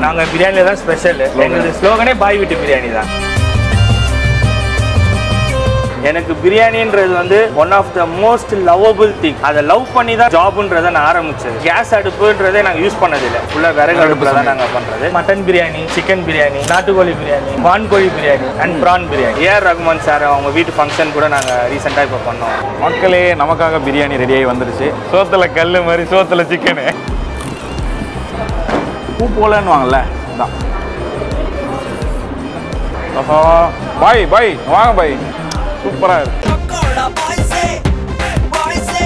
நாங்க பிரியாணில தான் ஸ்பெஷல் எங்களுக்கு ஸ்லோகனே பாய் வீட்டு பிரியாணி தான் எனக்கு பிரியாணின்றது வந்து one of the most lovable thing அதை லவ் பண்ணி தான் ஜாப்ன்றதை நான் ஆரம்பிச்சது கேஸ் அடுப்புன்றதே நாங்கள் யூஸ் பண்ணதில்லை ஃபுல்லாக விறகு அடுப்பில் தான் நாங்கள் பண்ணுறது மட்டன் பிரியாணி சிக்கன் பிரியாணி நாட்டுக்கோழி பிரியாணி வான்கோழி biryani and prawn biryani AR Rahman sir அவங்க வீட்டு ஃபங்க்ஷன் கூட நாங்கள் ரீசெண்டாக இப்போ பண்ணோம் மக்களே நமக்காக பிரியாணி ரெடியாகி வந்துருச்சு சோத்துல கல் மாதிரி சோத்துல சிக்கனு பூ போலன்னு வாங்கல இதான் ஆஹா பாய் பாய் வாங்க பாய் சூப்பராக இருக்கு பக்கோடா பாய்ஸே பாய்ஸே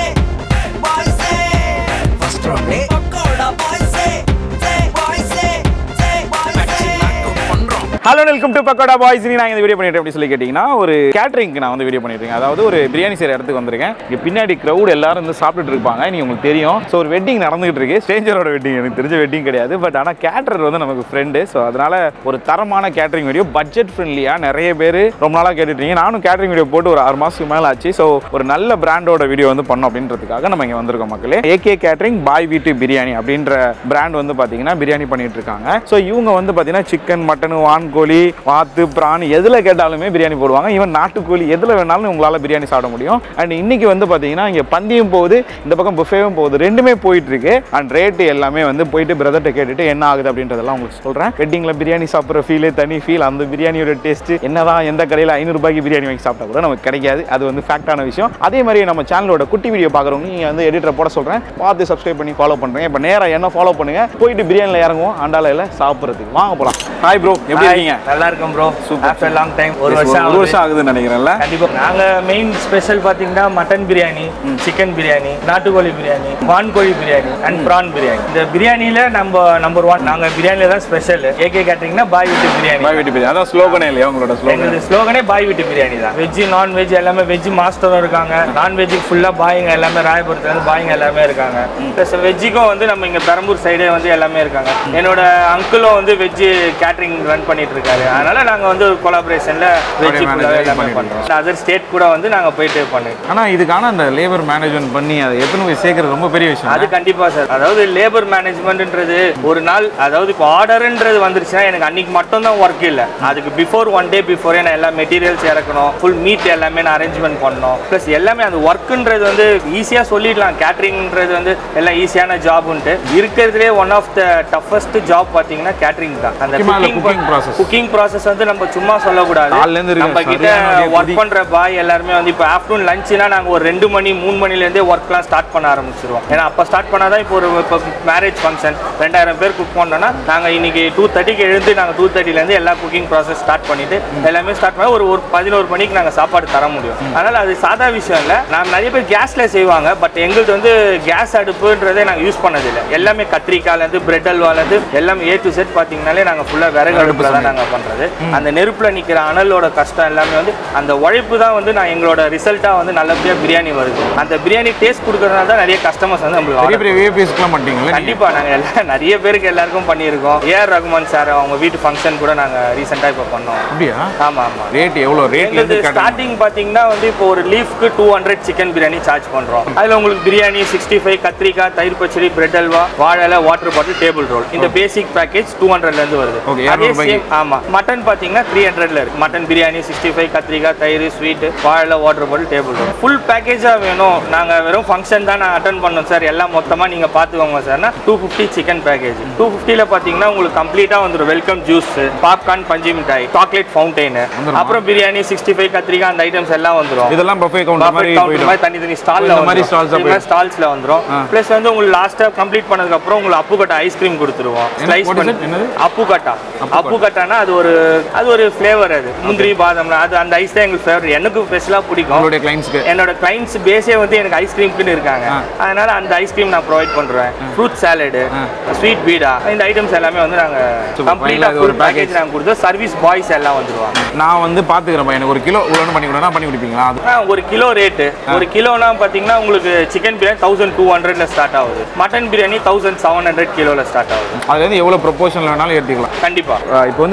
பாய்ஸே ஃபர்ஸ்ட் ரவுண்டே பக்கோடா பாய்ஸே ஜே பாய்ஸே ஜே பாய்ஸே பண்றோம் hello welcome to Pakoda boys நீ நான் இந்த வீடியோ பண்ணிட்டு அப்படி சொல்லி கேட்டிங்கன்னா ஒரு கேட்டரிங்க்கு நான் வந்து வீடியோ பண்ணிட்டு இருக்கேன் அதாவது ஒரு பிரியாணி செய்கிற இடத்துக்கு வந்திருக்கேன் இங்கே பின்னாடி க்ரௌட் எல்லாரும் வந்து சாப்பிட்டுட்டு இருப்பாங்க நீ உங்களுக்கு தெரியும் ஸோ ஒரு வெட்டிங் நடந்துகிட்டு இருக்கு ஸ்ட்ரேஞ்சரோட வெட்டிங் எனக்கு தெரிஞ்ச வெட்டிங் கிடையாது பட் ஆனால் கேட்டரர் வந்து நமக்கு ஃப்ரெண்டு ஸோ அதனால ஒரு தரமான கேட்டரிங் வீடியோ பட்ஜெட் ஃப்ரெண்ட்லியாக நிறைய பேர் ரொம்ப நாளாக கேட்டுட்டீங்க நானும் கேட்டரிங் வீடியோ போட்டு ஒரு ஆறு மாதத்துக்கு மேலே ஆச்சு ஸோ ஒரு நல்ல பிராண்டோட வீடியோ வந்து பண்ணோம் அப்படின்றதுக்காக நம்ம இங்கே வந்திருக்கோம் மக்களே ஏகே கேட்டரிங் பாய் வீட்டு பிரியாணி அப்படின்ற பிராண்ட் வந்து பார்த்தீங்கன்னா பிரியாணி பண்ணிட்டு இருக்காங்க ஸோ இவங்க வந்து பார்த்தீங்கன்னா சிக்கன் மட்டன் வான்கோழி வாத்து பிரான் எதில் கேட்டாலுமே பிரியாணி போடுவாங்க ஈவன் நாட்டுக்கோழி எதில் வேணாலும் உங்களால் பிரியாணி சாப்பிட முடியும் அண்ட் இன்னைக்கு வந்து பார்த்தீங்கன்னா இங்கே பந்தியும் போகுது இந்த பக்கம் புஃபேவும் போகுது ரெண்டுமே போயிட்டு இருக்கு அண்ட் ரேட்டு எல்லாமே வந்து போயிட்டு பிரதர்கிட்ட கேட்டுட்டு என்ன ஆகுது அப்படின்றதெல்லாம் உங்களுக்கு சொல்கிறேன் வெட்டிங்கில் பிரியாணி சாப்பிட்ற ஃபீலே தனி ஃபீல் அந்த பிரியாணியோட டேஸ்ட் என்னதான் எந்த கடையில் ஐநூறுபாய்க்கு பிரியாணி வாங்கி சாப்பிட்டா கூட நமக்கு கிடைக்காது அது வந்து ஃபேக்டான விஷயம் அதே மாதிரி நம்ம சேனலோட குட்டி வீடியோ பார்க்குறவங்க நீங்கள் வந்து எடிட்டரை போட சொல்கிறேன் பார்த்து சப்ஸ்கிரைப் பண்ணி ஃபாலோ பண்ணுறேன் இப்போ நேராக என்ன ஃபாலோ பண்ணுங்க போயிட்டு பிரியாணியில் இறங்குவோம் அண்டாலையில் சாப்பிட்றதுக்கு வாங்க போகலாம் ஹாய் ப்ரோ எப்படி இருக்கீங்க நல்லா இருக்கும் ப்ரோ ஆஃப்டர் லாங் டைம் ஒரு ஒரு வருஷம் ஒரு வருஷம் ஆகுதுன்னு நினைக்கிறேன்ல கண்டிப்பா நாங்க மெயின் ஸ்பெஷல் பாத்தீங்கன்னா மட்டன் பிரியாணி சிக்கன் பிரியாணி நாட்டுக்கோழி பிரியாணி வான்கோழி பிரியாணி அண்ட் ப்ரான் பிரியாணி இந்த பிரியாணில நம்ம நம்பர் ஒன் நாங்க பிரியாணில தான் ஸ்பெஷல் ஏகே கேட்டீங்கன்னா பாய் வீட்டு பிரியாணி பாய் வீட்டு பிரியாணி அதான் ஸ்லோகனே இல்லையா உங்களோட ஸ்லோகன் எங்களுக்கு ஸ்லோகனே பாய் வீட்டு பிரியாணி தான் வெஜ் நான் வெஜ் எல்லாமே வெஜ் மாஸ்டரும் இருக்காங்க நான் வெஜ்ஜுக்கு ஃபுல்லா பாய்ங்க எல்லாமே ராயபுரத்துல இருந்து பாய்ங்க எல்லாமே இருக்காங்க ப்ளஸ் வெஜ்ஜுக்கும் வந்து நம்ம இங்க பெரம்பூர் சைடே வந்து எல்லாமே இருக்காங்க என்னோட அங்கிளும் வந்து வெஜ் கேட்டரிங் ரன் பண்ணிட்டு இருக்காரு அதனால நாங்க வந்து ஒரு கொலாபரேஷன்ல வெஜ் manage ஃபுல்லாவே எல்லாமே பண்ணிட்டு பண்றோம் அதர் ஸ்டேட் கூட வந்து நாங்க போயிட்டு பண்ணுவோம் ஆனால் இதுக்கான அந்த லேபர் மேனேஜ்மெண்ட் பண்ணி அதை எத்தனை போய் சேர்க்கறது ரொம்ப பெரிய விஷயம் அது கண்டிப்பா சார் அதாவது லேபர் மேனேஜ்மெண்ட்ன்றது ஒரு நாள் அதாவது இப்போ ஆர்டர்ன்றது வந்துருச்சுன்னா எனக்கு அன்னைக்கு மட்டும் தான் ஒர்க் இல்லை அதுக்கு பிஃபோர் ஒன் டே பிஃபோரே நான் எல்லா மெட்டீரியல்ஸ் இறக்கணும் ஃபுல் மீட் எல்லாமே நான் அரேஞ்ச்மெண்ட் பண்ணணும் ப்ளஸ் எல்லாமே அந்த ஒர்க்குன்றது வந்து ஈஸியாக சொல்லிடலாம் கேட்ரிங்ன்றது வந்து எல்லாம் ஈஸியான ஜாப்ன்ட்டு இருக்கிறதுலே one of the toughest job பார்த்தீங்கன்னா கேட்ரிங் தான் அந்த முக்கியமா அதுல cooking process. குக்கிங் ப்ராசஸ் வந்து நம்ம சும்மா சொல்லக்கூடாது காலைல இருந்து இருக்கு, நம்ம கிட்ட சரியான அப்படியே ஒர்க் கொதி. பண்ற பாய் எல்லாருமே வந்து இப்போ ஆஃப்டர்நூன் லஞ்சுனா நாங்கள் ஒரு ரெண்டு மணி மூணு மணிலேருந்தே ஒர்க்லாம் ஸ்டார்ட் பண்ண ஆரம்பிச்சிருவோம் ஏன்னா அப்போ ஸ்டார்ட் பண்ணாதான் இப்போ ஒரு இப்போ மேரேஜ் ஃபங்க்ஷன் ரெண்டாயிரம் பேர் குக் பண்ணோம்னா நாங்கள் இன்னைக்கு டூ தேர்ட்டிக்கு எழுந்து நாங்கள் டூ தேர்ட்டிலேருந்து எல்லா குக்கிங் ப்ராசஸ் ஸ்டார்ட் பண்ணிட்டு எல்லாமே ஸ்டார்ட் பண்ண ஒரு ஒரு பதினோரு மணிக்கு நாங்கள் சாப்பாடு தர முடியும் அதனால் அது சாதா விஷயம் இல்லை நான் நிறைய பேர் கேஸில் செய்வாங்க பட் எங்களுக்கு வந்து கேஸ் அடுப்புன்றதே நாங்கள் யூஸ் பண்ணதில்லை எல்லாமே கத்திரிக்காயிலேருந்து பிரெட் அல்வாலேருந்து எல்லாமே ஏ டு செட் பார்த்தீங்கனாலே நாங்கள் ஃபுல்லாக விறகு அடுப்பில் தான் நாங்கள் பண்ணுறது அந்த நெருப்பில் நிற்கிற அனலோட கஷ்டம் எல்லாமே வந்து அந்த உழைப்பு தான் வந்து நான் எங்களோட ரிசல்ட்டாக வந்து நல்லபடியாக பிரியாணி வருது அந்த பிரியாணி டேஸ்ட் கொடுக்கறதுனால தான் நிறைய கஸ்டமர்ஸ் வந்து நம்மளுக்கு பெரிய order பெரிய விஏபிஎஸ்க்குலாம் பண்ணிட்டீங்களா கண்டிப்பா நாங்க எல்லாம் நிறைய பேருக்கு எல்லாருக்கும் பண்ணியிருக்கோம் ஏஆர் ரகுமான் சார் அவங்க வீட்டு ஃபங்க்ஷன் கூட நாங்க ரீசெண்டா இப்போ பண்ணோம் அப்படியா ஆமா ஆமா ரேட் எவ்வளோ ரேட்ல எங்களுக்கு இருந்து ஸ்டார்டிங் பாத்தீங்கன்னா வந்து இப்போ ஒரு லீஃப்க்கு two hundred chicken biryani charge பண்றோம் அதுல உங்களுக்கு பிரியாணி சிக்ஸ்டி ஃபைவ் கத்திரிக்காய் தயிர் பச்சடி பிரெட் அல்வா வாழை வாட்டர் பாட்டில் டேபிள் ரோல் இந்த பேசிக் பேக்கேஜ் டூ ஹண்ட்ரட்ல இருந்து வருது Okay, அதே 200 சேம் ஆமா மட்டன் பாத்தீங்கன்னா த்ரீ ஹண்ட்ரட்ல இருக்கு மட்டன் பிரியாணி சிக்ஸ்டி ஃபைவ் கத்திரிக்காய் தயிர் ஸ்வீட் வாழை water bottle table roll full பேக்கேஜா வேணும் நாங்க வெறும் ஃபங்க்ஷன் தான் நான் அட்டன் பண்ணோம் சார் எல்லாம் மொத்தமா நீங்க பாத்துக்கோங்க சார்னா two fifty chicken package two ஃபிஃப்டியில் பார்த்தீங்கன்னா உங்களுக்கு கம்ப்ளீட்டா வந்துடும் வெல்கம் ஜூஸ் பாப்கார்ன் பஞ்சு மிட்டாய் சாக்லேட் ஃபவுண்டைன் வந்துருமா? அப்புறம் பிரியாணி சிக்ஸ்டி ஃபைவ் கத்திரிக்காய் அந்த ஐட்டம்ஸ் எல்லாம் வந்துரும் இதெல்லாம் பஃபே கவுண்டர் மாதிரி Buffet counter போயிடும் மாதிரி தனித்தனி ஸ்டால்ல இந்த மாதிரி stalls ஆ போயிடும். ஸ்டால்ஸ்ல வந்துரும் ஆ. ப்ளஸ் வந்து உங்களுக்கு லாஸ்டா கம்ப்ளீட் பண்ணதுக்கு அப்புறம் உங்களுக்கு அப்புகட்டா ஐஸ்கிரீம் கொடுத்துருவோம் என்ன- ஸ்லைஸ் what is பண்ணி it? என்னது? அப்புகட்டா அப்புகட்டா. அப்புகட்டானா அது ஒரு அது ஒரு ஃப்ளேவர் அது முந்திரி பாதாம் அது அந்த ஐஸ் தான் எங்களுக்கு ஃபேவரட் எனக்கு ஸ்பெஷலா பிடிக்கும் உங்களுடைய கிளைண்ட்ஸ்க்கு என்னோட கிளைண்ட்ஸ் பேஸே வந்து எனக்கு ஐஸ்கிரீம்க்குன்னு இருக்காங்க ஆ. அதனால அந்த ஐஸ்கிரீம் நான் ப்ரொவைட் பண்றேன் ஃப்ரூட் சாலடு ஆ. ஸ்வீட் பீடா இந்த ஐட்டம்ஸ் எல்லாமே வந்து நாங்க Super. கம்ப்ளீட்டா finally அது ஒரு ஃபுல் பேக்கேஜ் package. நாங்க கொடுத்தோம் சர்வீஸ் பாய்ஸ் எல்லாம் வந்துருவாங்க நான் வந்து பார்த்துக்கிறேன் எனக்கு ஒரு கிலோ இவ்வளோன்னு பண்ணி கொடுனா பண்ணி கொடுப்பீங்களா அது ஆ, ஒரு கிலோ ரேட்டு ஒரு கிலோனா பார்த்தீங்கன்னா உங்களுக்கு சிக்கன் பிரியாணி தௌசண்ட் டூ ஹண்ட்ரட்ல ஸ்டார்ட் ஆகுது mutton biryani thousand seven hundred கிலோல ஸ்டார்ட் ஆகுது அதுலேருந்து எவ்வளோ ப்ரொபோஷன் வேணாலும் ஏற்றிக்கலாம் கண்டிப்பா இப்போ வந்து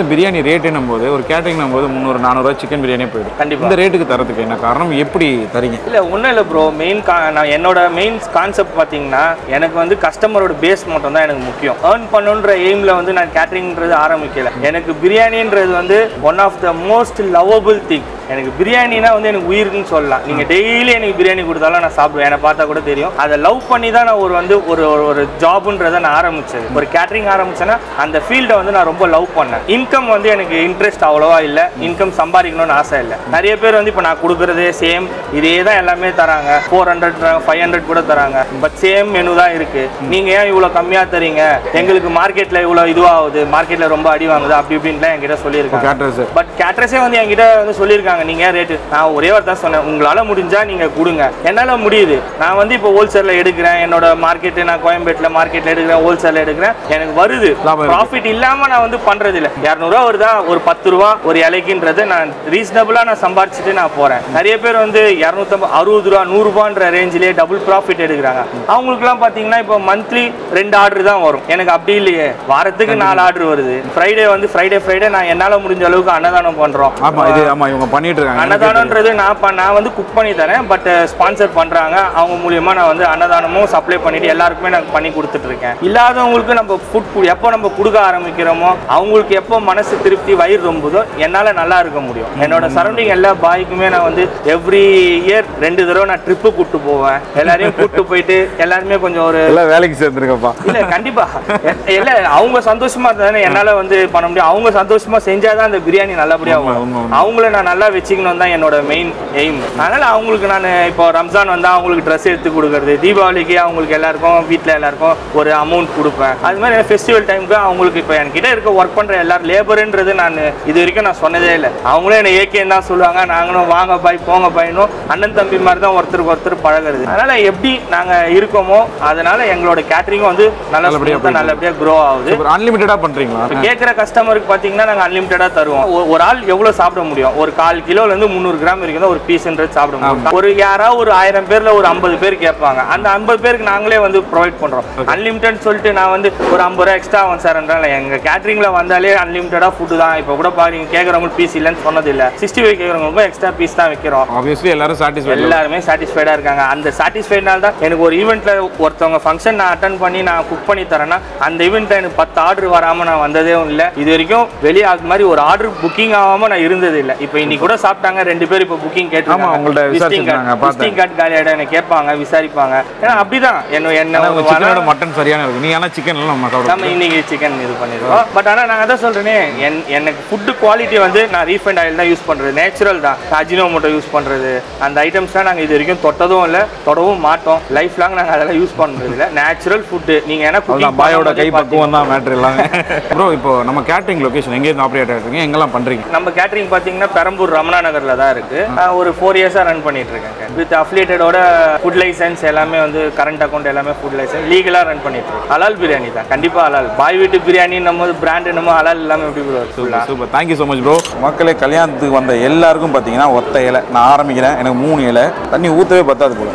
வந்து பிரியாணி ரேட்டுன்னும் போது ஒரு கேட்டரிங்னும் போது முந்நூறு நானூறுரூவா சிக்கன் பிரியாணியே போயிடும் கண்டிப்பா. இந்த ரேட்டுக்கு தரதுக்கு என்ன காரணம் எப்படி தரீங்க இல்ல ஒன்றும் இல்லை ப்ரோ மெயின் கா நான் என்னோட மெயின் கான்செப்ட் பார்த்தீங்கன்னா எனக்கு வந்து கஸ்டமரோட பேஸ் மட்டும் தான் எனக்கு முக்கியம் ஏர்ன் பண்ணுன்ற எய்மில் வந்து நான் கேட்டரிங்ன்றது ஆரம்பிக்கல எனக்கு பிரியாணின்றது வந்து one of the most lovable thing எனக்கு பிரியாணினா வந்து எனக்கு உயிருக்குன்னு சொல்லலாம் நீங்கள் டெய்லி எனக்கு பிரியாணி கொடுத்தாலும் நான் சாப்பிடுவேன் என்னை பார்த்தா கூட தெரியும் அதை லவ் பண்ணி தான் நான் ஒரு வந்து ஒரு ஒரு- ஒரு ஜாப்ன்றதை நான் ஆரம்பிச்சது ஒரு கேட்டரிங் ஆரம்பிச்சேன்னா அந்த ஃபீல்டை வந்து நான் ரொம்ப லவ் பண்ணேன் இன்கம் வந்து எனக்கு இன்ட்ரெஸ்ட் அவ்வளோவா இல்லை இன்கம் சம்பாதிக்கணும்னு ஆசை இல்லை நிறைய பேர் வந்து இப்போ நான் கொடுக்குறதே சேம் இதே தான் எல்லாமே தராங்க ஃபோர் ஹண்ட்ரட் ஃபைவ் ஹண்ட்ரட் கூட தராங்க பட் சேம் மெனு தான் இருக்கு நீங்க ஏன் இவ்வளோ கம்மியாக தரீங்க எங்களுக்கு மார்க்கெட்ல இவ்வளோ இதுவாகுது மார்க்கெட்ல ரொம்ப அடி வாங்குது அப்படி இப்படின்லாம் என்கிட்ட சொல்லியிருக்காங்க கேட்டர்ஸ் பட் கேட்ரஸே வந்து என்கிட்ட வந்து சொல்லியிருக்காங்க நீங்க ரேட்டு நான் ஒரே ஒரு தான் சொன்னேன் உங்களால முடிஞ்சா நீங்க கொடுங்க என்னால முடியுது நான் வந்து இப்போ ஹோல்சேல்ல எடுக்கிறேன் என்னோட மார்க்கெட் நான் கோயம்பேட்டில் மார்க்கெட்ல எடுக்கிறேன் ஹோல்சேல்ல எடுக்கிறேன் எனக்கு வருது லாபம் இருக்கு. ப்ராஃபிட் இல்லாம நான் வந்து பண்றது இல்ல இரநூறுவா வருதா ஒரு பத்து ரூபா ஒரு இலைக்குன்றது நான் ரீசனபிளா நான் சம்பாரிச்சுட்டு நான் போறேன் நிறைய பேர் வந்து இரநூத்தம்பது அறுபது ரூபா நூறுரூபான்ற ரேஞ்சிலே டபுள் ப்ராஃபிட் எடுக்கிறாங்க அவங்களுக்குலாம் பாத்தீங்கன்னா இப்போ மந்த்லி ரெண்டு ஆர்டர் தான் வரும் எனக்கு அப்படி இல்லையே வாரத்துக்கு நாலு ஆர்டர் வருது ஃப்ரைடே வந்து ஃப்ரைடே ஃப்ரைடே நான் என்னால முடிஞ்ச அளவுக்கு அன்னதானம் பண்றோம் ஆமா இது ஆமா இவங்க பண்ணிட்டு இருக்காங்க அன்னதானம்ன்றது நான் ப- நான் வந்து குக் பண்ணி தரேன் பட் ஸ்பான்சர் பண்றாங்க அவங்க மூலியமா நான் வந்து அன்னதானமும் சப்ளை பண்ணிட்டு எல்லாருக்குமே நான் பண்ணி கொடுத்துட்டு இருக்கேன் இல்லாதவங்களுக்கு நம்ம ஃபுட் எப்போ நம்ம கொடுக்க ஆரம்பிக்கிறோமோ அவங்களுக்கு எப்போ மனசு திருப்தி வயிறு ரொம்புதோ என்னால நல்லா இருக்க முடியும் என்னோட சரௌண்டிங் எல்லா பாய்க்குமே நான் வந்து எவ்ரி இயர் ரெண்டு தடவை நான் ட்ரிப்பு கூட்டு போவேன் எல்லாரையும் கூட்டு போயிட்டு எல்லாருமே கொஞ்சம் ஒரு எல்லாம் வேலைக்கு சேர்ந்துருக்கப்பா இல்ல கண்டிப்பா எ- இல்ல அவங்க சந்தோஷமா இருந்தா என்னால வந்து பண்ண முடியும் அவங்க சந்தோஷமா செஞ்சாதான் அந்த பிரியாணி நல்லபடியா உண்மை, வரும் உண்மை, உண்மை. அவங்கள நான் நல்லா வச்சுக்கணும் தான் என்னோட மெயின் எய்ம் அதனால அவங்களுக்கு நான் இப்போ ரம்ஜான் வந்தா அவங்களுக்கு ட்ரெஸ் எடுத்து கொடுக்கறது தீபாவளிக்கு அவங்களுக்கு எல்லாருக்கும் வீட்டில் எல்லாருக்கும் ஒரு அமௌண்ட் கொடுப்பேன் அது மாதிரி ஃபெஸ்டிவல் டைமுக்கு அவங்களுக்கு இப்போ என்கிட்ட இருக்க ஒர்க் பண்ற எல்லாரும் லேபருன்றது நான் இது வரைக்கும் நான் சொன்னதே இல்லை அவங்களும் என்ன ஏகேன்னு தான் சொல்லுவாங்க நாங்களும் வாங்க பாய் போங்க பாய்னும் அண்ணன் தம்பி மாதிரி தான் ஒருத்தருக்கு ஒருத்தர் பழகுறது அதனால எப்படி நாங்க இருக்கோமோ அதனால எங்களோட கேட்டரிங்கும் வந்து நல்லா நல்லபடியா smooth ஆ நல்லபடியா க்ரோ ஆகுது அன்லிமிட்டடா பண்றீங்களா இப்போ கேட்குற கஸ்டமருக்கு பார்த்தீங்கன்னா நாங்கள் அன்லிமிட்டடாக தருவோம் ஒ- ஒரு ஆள் எவ்வளோ சாப்பிட முடியும் ஒரு கால் கிலோலேருந்து முந்நூறு கிராம் வரைக்கும் தான் ஒரு பீஸ்ன்றது சாப்பிட முடியும் ஒரு யாராவது ஒரு ஆயிரம் பேரில் ஒரு ஐம்பது பேர் கேட்பாங்க அந்த ஐம்பது பேருக்கு நாங்களே வந்து ப்ரொவைட் பண்ணுறோம் அன்லிமிட்டட் சொல்லிட்டு நான் வந்து ஒரு ஐம்பது ரூபா எக்ஸ்ட்ரா ஆகும் சார் என்றால் எங்கள் கேட்ரிங்கில் வந்தாலே அன்லிமிட்டடாக ஃபுட்டு தான் இப்போ கூட பாருங்க கேட்குறவங்களுக்கு பீஸ் இல்லைன்னு சொன்னதில்லை சிக்ஸ்டி ஃபைவ் கேட்குறவங்களுக்கும் எக்ஸ்ட்ரா பீஸ் தான் வைக்கிறோம் ஆப்வியஸ்லி எல்லாரும் சாட்டிஸ்ஃபைட் எல்லாருமே சாட்டிஸ்ஃபைடாக இருக்காங்க அந்த சாட்டிஸ்ஃபைட்னால தான் எனக்கு ஒரு ஈவெண்ட்டில் ஒருத்தவங்க ஃபங்க்ஷன் நான் அட்டன் பண்ணி நான் குக் பண்ணி தரேன்னா அந்த ஈவெண்ட்டில் எனக்கு பத்து ஆர்டர் வராமல் நான் வந்ததே இல்லை இது வரைக்கும் வெளியே அது மாதிரி ஒரு ஆர்டர் புக்கிங் ஆகாமல் நான் இருந்தது இல்லை இப்போ இன்னைக்கு கூட சாப்பிட்டாங்க ரெண்டு பேர் இப்போ புக்கிங் ஆமா, உங்கள்ட்ட விசாரிச்சிருந்தாங்க, பார்த்தேன். விசிட்டிங் கார்டு காலியாட என்ன கேட்பாங்க விசாரிப்பாங்க ஏன்னா அப்படிதான் என்ன என்ன ஆனா உங்க ஒரு சிக்கனோட வர- மட்டன் சரியான இருக்கு நீ ஆனா சிக்கன் எல்லாம் நம்ம நம்ம சாப்பிடுவோம் இன்னைக்கு சிக்கன் இது பண்ணிருக்கோம் பட் ஆனால் நாங்கள் அதான் சொல்றேனே என் எனக்கு ஃபுட்டு குவாலிட்டி வந்து நான் ரீஃபைண்ட் ஆயில் தான் யூஸ் பண்ணுறது நேச்சுரல் தான் அஜினோமோட்டோ யூஸ் பண்ணுறது அந்த ஐட்டம்ஸ்லாம் நாங்கள் இது வரைக்கும் தொட்டதும் இல்லை தொடவும் மாட்டோம் லைஃப் லாங் நாங்கள் அதெல்லாம் யூஸ் பண்ணுறது இல்லை நேச்சுரல் ஃபுட்டு நீங்கள் ஏன்னா அதுதான் cooking பாயோட கை பண்ணும்போதே பக்குவம் தான் மேட்ரு எல்லாமே ப்ரோ இப்போ நம்ம கேட்டரிங் லொகேஷன் எங்க இருந்து ஆப்ரேட் ஆகிருக்கீங்க எங்கெல்லாம் பண்றீங்க நம்ம கேட்டரிங் பார்த்தீங்கன்னா பெரம்பூர் ரமணா நகரில் தான் இருக்கு நான் ஒரு ஃபோர் இயர்ஸாக ரன் பண்ணிட்டு இருக்கேன் வித் அஃபிலியேட்டடோட ஃபுட் லைசன்ஸ் எல்லாமே வந்து கரண்ட் அக்கௌண்ட் எல்லாமே ஃபுட் லைசன்ஸ் லீகலாக ரன் பண்ணிட்டு இருக்கேன் ஹலால் பிரியாணி தான் கண்டிப்பாக ஹலால் பாய் வீட்டு பிரியாணி நம்ம பிராண்டு நம்ம ஹலால் இல்லாமல் எப்படி bro சூப்பர் சொல்லலாம் super thank you so much bro மக்களே கல்யாணத்துக்கு வந்த எல்லாருக்கும் பார்த்தீங்கன்னா ஒத்த இலை நான் ஆரம்பிக்கிறேன் எனக்கு மூணு இலை தண்ணி ஊற்றவே பத்தாது போல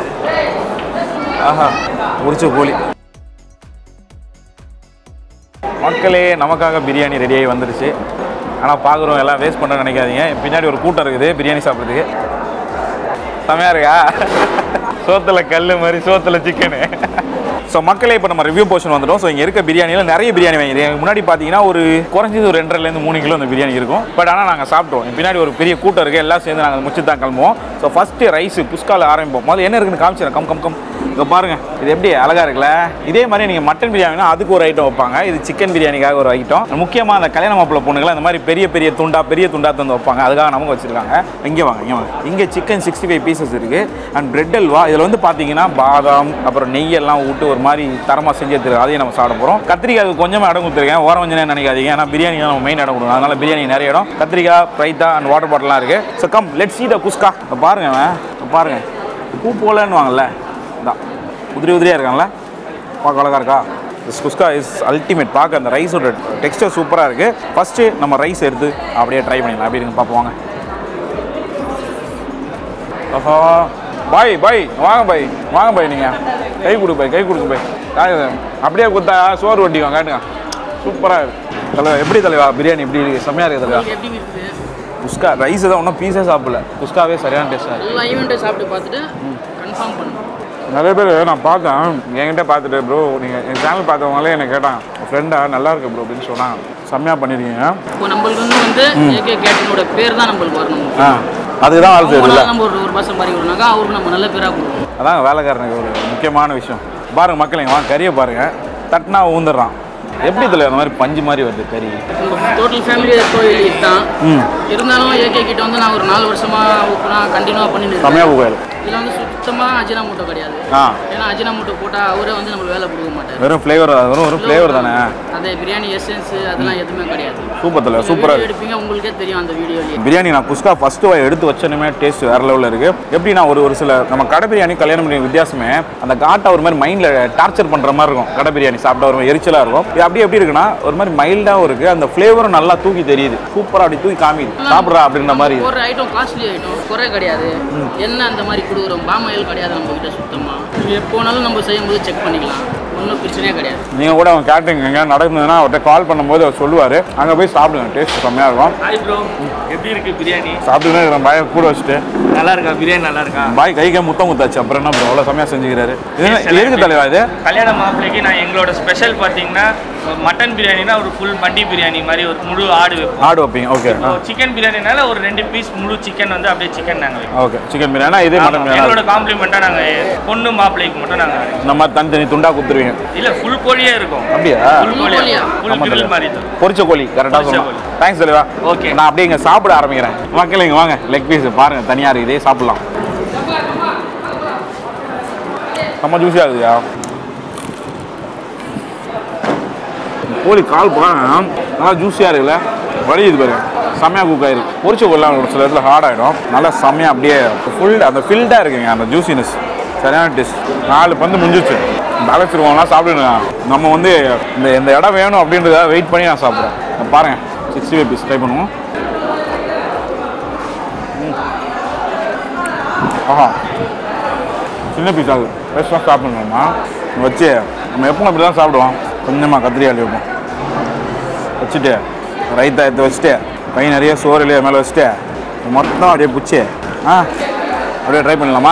ஆஹா உரிச்ச கோழி மக்களே நமக்காக பிரியாணி ரெடியாகி வந்துருச்சு ஆனால் பார்க்குறோம் எல்லாம் வேஸ்ட் பண்ண நினைக்காதீங்க பின்னாடி ஒரு கூட்டம் இருக்குது பிரியாணி சாப்பிட்றதுக்கு செமையா இருக்கா சோத்துல கல் மாதிரி சோத்துல சிக்கனு ஸோ மக்களே இப்போ நம்ம ரிவ்யூ போர்ஷன் வந்துட்டோம் ஸோ இங்கே இருக்க பிரியாணியில் நிறைய பிரியாணி வாங்கிடுது எனக்கு முன்னாடி பார்த்தீங்கன்னா ஒரு குறைஞ்சது ஒரு ரெண்டரைலேருந்து மூணு கிலோ அந்த பிரியாணி இருக்கும் பட் ஆனால் நாங்கள் சாப்பிட்டோம் என் பின்னாடி ஒரு பெரிய கூட்டம் இருக்குது எல்லாம் சேர்ந்து நாங்கள் முடிச்சு தான் கிளம்புவோம் ஸோ ஃபஸ்ட்டு ரைஸ் புஸ்கால ஆரம்பிப்போம் முதல்ல என்ன இருக்குன்னு காமிச்சிடறேன் கம் கம் கம் இங்கே பாருங்க இது எப்படி அழகா இருக்குல்ல இதே மாதிரி நீங்கள் மட்டன் பிரியாணினா அதுக்கு ஒரு ஐட்டம் வைப்பாங்க இது சிக்கன் பிரியாணிக்காக ஒரு ஐட்டம் முக்கியமாக அந்த கல்யாண மாப்பிள்ளை பொண்ணுங்களை இந்த மாதிரி பெரிய பெரிய துண்டா பெரிய துண்டா தந்து வைப்பாங்க அதுக்காக நமக்கு வச்சிருக்காங்க இங்கே வாங்க இங்கே வாங்க இங்கே சிக்கன் சிக்ஸ்டி ஃபைவ் பீசஸ் இருக்கு அண்ட் பிரெட் அல்வா இதில் வந்து பார்த்தீங்கன்னா பாதாம் அப்புறம் நெய்யெல்லாம் விட்டு ஒரு மாதிரி தரமாக செஞ்சு எடுத்துருக்கு அதையும் நம்ம சாப்பிட போகிறோம் கத்திரிக்காய்க்கு கொஞ்சமாக இடம் கொடுத்துருக்கேன் ஓரம் கொஞ்சம் நினைக்காதீங்க ஏன்னா பிரியாணி தான் நம்ம மெயின் இடம் கொடுக்கணும் அதனால பிரியாணி நிறைய இடம் கத்திரிக்காய் ரைத்தா அண்ட் வாட்டர் பாட்டிலாம் இருக்கு so come let see the kuska இங்க பாருங்க அவன். இங்க பாருங்க பூ போலன்னு வாங்கல்ல இதான் உதிரி உதிரியாக இருக்காங்களா பார்க்க அழகா இருக்கா திஸ் குஸ்கா இஸ் அல்டிமேட் பார்க்க அந்த ரைஸோட டெக்ஸ்டர் சூப்பராக இருக்குது ஃபஸ்ட்டு நம்ம ரைஸ் எடுத்து அப்படியே ட்ரை பண்ணிடலாம் அப்படி இருக்கு பார்ப்போம் வாங்க ஆஹா பாய் பாய் வாங்க பாய் வாங்க பாய் நீங்கள் கை கொடு பாய் கை கொடுங்க பாய் யாரு இது? அப்படியே கொடுத்தா சோறு ஒட்டிக்கும் காட்டுங்க சூப்பராக இருக்கு தலைவா எப்படி தலைவா பிரியாணி எப்படி இருக்கு செம்மையா இருக்கு தலைவா எப்படி இருக்குது குஸ்கா ரைஸ் தான் ஒன்றும் பீஸே சாப்பிடல குஸ்காவே சரியான டேஸ்ட்டாக இருக்கு எல்லா ஈவெண்ட்டும் சாப்பிட்டு பார்த்துட்டு கன்ஃபார்ம் பண்ணும் நிறைய பேர் நான் பார்த்தேன் என்கிட்ட பார்த்துட்டு ப்ரோ நீங்கள் என் சேனல் பார்த்தவங்களே என்ன கேட்டான் ஃப்ரெண்டா நல்லா இருக்கு ப்ரோ அப்படின்னு சொன்னாங்க செம்மையாக பண்ணியிருக்கீங்க இப்போ நம்மளுக்கு வந்து வந்து ஏகே கேட்டனோட பேர் தான் நம்மளுக்கு வரணும் ஆ அதுதான் வேலை செய்யுதுல்ல அவங்களால நம்ம ஒரு ஒரு பர்சன் மாதிரி விடணும்னாக்கா அவருக்கு நம்ம நல்ல பேராக கொடுக்கணும் அதான் வேலைக்காரனுக்கு ஒரு முக்கியமான விஷயம் பாருங்க மக்கள் இங்க வாங்க கறியை பாருங்க தட்டினா ஊந்துடுறான் எப்படி தலைவர் அந்த மாதிரி பஞ்சு மாதிரி வருது கறி டோட்டல் ஃபேமிலி கோயில் தான் இருந்தாலும் ஏகே கிட்ட வந்து நான் ஒரு நாலு வருஷமா நான் கண்டினியூவாக பண்ணிட்டு இருக்கேன் செம்மையாக கோயில் இதில் வந்து சுத்தமாக அஜினாமோட்டோ கிடையாது ஆ ஏன்னா அஜினாமோட்டோ போட்டால் அவரே வந்து நம்மளுக்கு வேலை கொடுக்க மாட்டார் வெறும் ஃப்ளேவர் வெறும் வெறும் ஃப்ளேவர் தானே அதே பிரியாணி எசன்ஸ் அதெல்லாம் எதுவுமே கிடையாது சூப்பர் தலைவர் நீங்க சூப்பராக video எடுப்பீங்க உங்களுக்கே தெரியும் அந்த வீடியோலயே பிரியாணி நான் குஸ்கா ஃபர்ஸ்ட் வாய் எடுத்து வச்சனுமே டேஸ்ட் வேற லெவலில் இருக்கு எப்படின்னா ஒரு ஒரு சில நம்ம கடை பிரியாணி கல்யாண பிரியாணி வித்தியாசமே அந்த காட்டை ஒரு மாதிரி மைண்டில் டார்ச்சர் பண்ணுற மாதிரி இருக்கும் கடை பிரியாணி சாப்பிட்டா ஒரு மாதிரி எரிச்சலாக இருக்கும் இது அப்படியே எப்படி இருக்குன்னா ஒரு மாதிரி மைல்டாகவும் இருக்கு அந்த ஃப்ளேவரும் நல்லா தூக்கி தெரியுது சூப்பராக அப்படி தூக்கி காமிது சாப்பிட்றா அப்படின்ற மாதிரி ஒரு ஐட்டம் காஸ்ட்லி ஐட்டம் குறை கிடையாது என்ன அந்த மாதிரி கொடுக்குறோம் பாமாயில் கிடையாது நம்ம கிட்ட சுத்தமா நீங்க எப்போனாலும் நம்ம செய்யும்போது செக் பண்ணிக்கலாம் ஒன்றும் பிரச்சனையே கிடையாது நீங்கள் கூட அவங்க கேட்டரிங் எங்கே நடந்ததுன்னா அவர்கிட்ட கால் பண்ணும்போது அவர் சொல்லுவார் அங்கே போய் சாப்பிடுங்க டேஸ்ட் செம்மையாக இருக்கும் ஹாய் ப்ரோ எப்படி இருக்கு பிரியாணி சாப்பிட்டுன்னு இருக்கிற பாயை கூட வச்சுட்டு நல்லா இருக்கா பிரியாணி நல்லா இருக்கா பாய் கைக்கே முத்தம் முத்தாச்சு அப்புறம் என்ன ப்ரோ அவ்வளோ செம்மையாக செஞ்சுக்கிறாரு இது என்ன- இது எதுக்கு தலைவா இது கல்யாண மாப்பிள்ளைக்கு நான் எங்களோட ஸ்பெஷல் பார்த்தீங்கன்னா மட்டன் பிரியாணினா ஒரு ஃபுல் மண்டி பிரியாணி மாதிரி ஒரு முழு ஆடு வைப்போம் ஆடு வைப்பீங்க ஓகே சிக்கன் பிரியாணினால ஒரு ரெண்டு பீஸ் முழு சிக்கன் வந்து அப்படியே சிக்கன் நாங்கள் வைப்போம் ஓகே சிக்கன் பிரியாணி இதே மட்டன் ஆமா, பிரியாணி எங்களோட காம்ப்ளிமெண்ட்டாக நாங்கள் பொண்ணு மாப்பிள்ளைக்கு மட்டும் நாங்கள் இந்த மாதிரி தனித்தனி துண்டா கொடுத்துருவீங்க இல்ல ஃபுல் கோழியே இருக்கும் அப்படியா ஃபுல் Full கோழியா கோழியா? ஃபுல் ஆமா கிரில் தலைவா. மாதிரி தான் பொரிச்ச கோழி கரெக்டாக பொரிச்ச சொல்லலாம் கோழி. தேங்க்ஸ் தலைவா Okay. நான் அப்படியே இங்கே சாப்பிட ஆரம்பிக்கிறேன் மக்கள் இங்கே வாங்க லெக் பீஸ் பாருங்க தனியாக இருக்குது இதே சாப்பிடலாம் செம்ம ஜூஸியாக இருக்குதுயா கோழி கால் பாருங்க நல்லா ஜூஸியாக இருக்குல்ல வலியுது பாருங்க செம்மையாக குக் ஆயிருக்கு பொரிச்ச கோழிலாம் ஒரு சில இடத்துல ஹார்ட் ஆகிடும் நல்லா செம்மையாக அப்படியே ஃபுல் அந்த ஃபில்டாக இருக்குங்க அந்த ஜூசினஸ் சரியான டேஸ்ட் நாலு பந்து முடிஞ்சிச்சு பேலன்ஸ் இருக்கவங்களாம் சாப்பிடுங்க நம்ம வந்து இந்த இந்த இடம் வேணும் அப்படின்றத வெயிட் பண்ணி நான் சாப்பிட்றேன் பாருங்க சிக்ஸ்டி ஃபைவ் பீஸ் ட்ரை பண்ணுவோம் ம். ஆஹா சின்ன பீஸ் ஆகுது பெருசாக சாப்பிடணுமா வச்சு நம்ம எப்பவும் அப்படி தான் சாப்பிடுவோம் கொஞ்சமாக கத்திரி அள்ளி வைப்போம் வச்சுட்டு ரைத்தா எடுத்து வச்சுட்டு கை நிறைய சோறு இல்லையா மேலே வச்சுட்டு மொத்தம் அப்படியே பிடிச்சி ஆ அப்படியே ட்ரை பண்ணலாமா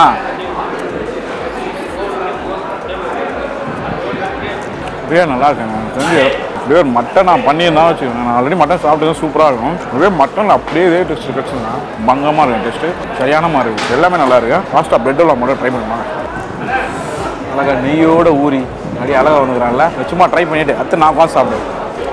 அப்படியே நல்லா இருக்குங்க எனக்கு தெரிஞ்சு அப்படியே மட்டன் நான் பண்ணியிருந்தா வச்சுக்கோங்க நான் ஆல்ரெடி மட்டன் சாப்பிட்டு சூப்பராக இருக்கும் அப்படியே மட்டன் அப்படியே இதே டெஸ்ட் கிடச்சுன்னா பங்கமாக இருக்கும் டெஸ்ட்டு சரியான மாதிரி இருக்குது எல்லாமே நல்லா இருக்கு ஃபாஸ்ட்டாக பிரெட்டில் மட்டும் ட்ரை பண்ணுவாங்க அழகா நெய்யோட ஊறி அப்படியே அழகாக வந்துக்கிறான்ல சும்மா ட்ரை பண்ணிவிட்டு அடுத்து நான் உட்காந்து சாப்பிடுவேன்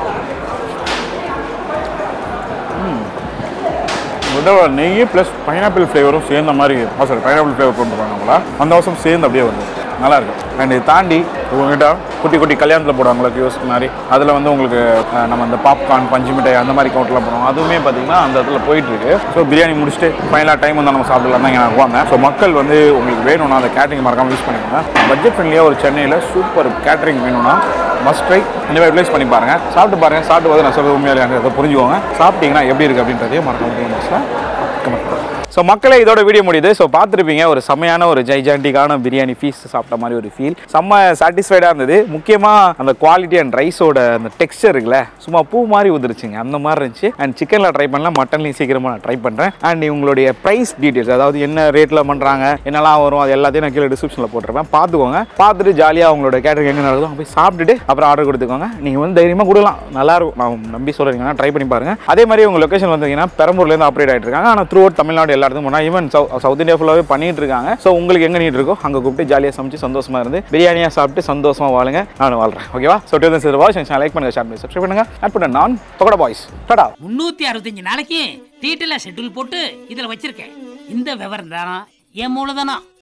விட நெய் ப்ளஸ் பைனாப்பிள் ஃப்ளேவரும் சேர்ந்த மாதிரி சாரி பைனாப்பிள் ஃப்ளேவர் கொண்டுருவாங்க நம்மள அந்த வருஷம் சேர்ந்து அப்படியே வருது நல்லா இருக்கு அண்ட் இதை தாண்டி உங்ககிட்ட குட்டி குட்டி கல்யாணத்தில் போடுவாங்களா கியோஸ்க் மாதிரி அதில் வந்து உங்களுக்கு அஹ், நம்ம அந்த பாப்கார்ன் பஞ்சு மிட்டாய் அந்த மாதிரி கவுண்ட்லாம் போடுவோம் அதுவுமே பார்த்தீங்கன்னா அந்த இடத்துல போயிட்டு இருக்கு ஸோ பிரியாணி முடிச்சுட்டு ஃபைனலாக டைம் வந்து நம்ம சாப்பிடலாம் தான் நான் வந்தேன் ஸோ மக்கள் வந்து உங்களுக்கு வேணும்னா அந்த கேட்டரிங் மறக்காம யூஸ் பண்ணிக்கோங்க பட்ஜெட் ஃப்ரெண்ட்லியாக ஒரு சென்னையில் சூப்பர் கேட்டரிங் வேணும்னா மஸ்ட் ட்ரை இந்த மாதிரி ரிப்ளேஸ் பண்ணி பாருங்க சாப்பிட்டு பாருங்க சாப்பிட்டு போது நான் சொல்றது உண்மையாக புரிஞ்சுக்கோங்க சாப்பிட்டீங்கன்னா எப்படி இருக்கு அப்படின்றதையும் மறக்காம கமெண்ட் ஸோ மக்களே இதோட வீடியோ முடியுது ஸோ பார்த்துருப்பீங்க ஒரு செம்மையான ஒரு ஜைஜாண்டிக்கான பிரியாணி ஃபீஸ் சாப்பிட்ட மாதிரி ஒரு ஃபீல் செம்ம சாட்டிஸ்ஃபைடாக இருந்தது முக்கியமாக அந்த குவாலிட்டி அண்ட் ரைஸோட அந்த டெக்ஸ்டர் இருக்குல்ல சும்மா பூ மாதிரி உதிருச்சுங்க அந்த மாதிரி இருந்துச்சு அண்ட் சிக்கனில் ட்ரை பண்ணலாம் மட்டன்லையும் சீக்கிரமாக நான் ட்ரை பண்ணுறேன் அண்ட் உங்களுடைய ப்ரைஸ் டீட்டெயில்ஸ் அதாவது என்ன ரேட்டில் பண்ணுறாங்க என்னெல்லாம் வரும் அது எல்லாத்தையும் நான் கீழே டிஸ்கிரிப்ஷனில் போட்டிருப்பேன் பார்த்துக்கோங்க பார்த்துட்டு ஜாலியாக உங்களோட கேட்டரிங் எங்கே நடக்குதோ அங்க போய் சாப்பிட்டுட்டு அப்புறம் ஆர்டர் கொடுத்துக்கோங்க நீங்கள் வந்து தைரியமாக கொடுக்கலாம் நல்லா இருக்கும் நான் நம்பி சொல்கிறீங்கன்னா ட்ரை பண்ணி பாருங்க அதே மாதிரி உங்கள் லொக்கேஷன் வந்தீங்கன்னா பெரம்பூர்லேருந்து ஆப்ரேட் ஆகிட்டு இருக்காங்க ஆனால் த்ரூ அவுட் தமிழ்நாடு எல்லா இடத்துக்கும் போனால் ஈவன் சவுத் இந்தியா ஃபுல்லாகவே பண்ணிட்டு இருக்காங்க ஸோ உங்களுக்கு எங்கே நீட் இருக்கோ அங்கே கூப்பிட்டு ஜாலியாக சமைச்சு சந்தோஷமா இருந்து பிரியாணியாக சாப்பிட்டு சந்தோஷமா வாழுங்க நானும் வாழ்றேன் ஓகேவா so to sir watch like பண்ணுங்க ஷேர் பண்ணி சப்ஸ்கிரைப் பண்ணுங்க ஆட் பண்ண நான் பகோடா பாய்ஸ் டடா முன்னூத்தி அறுபத்தஞ்சு நாளைக்கு டீட்டெயிலாக ஷெட்யூல் போட்டு இதில் வச்சிருக்கேன் இந்த விவரம் தானா என் மூலதனம்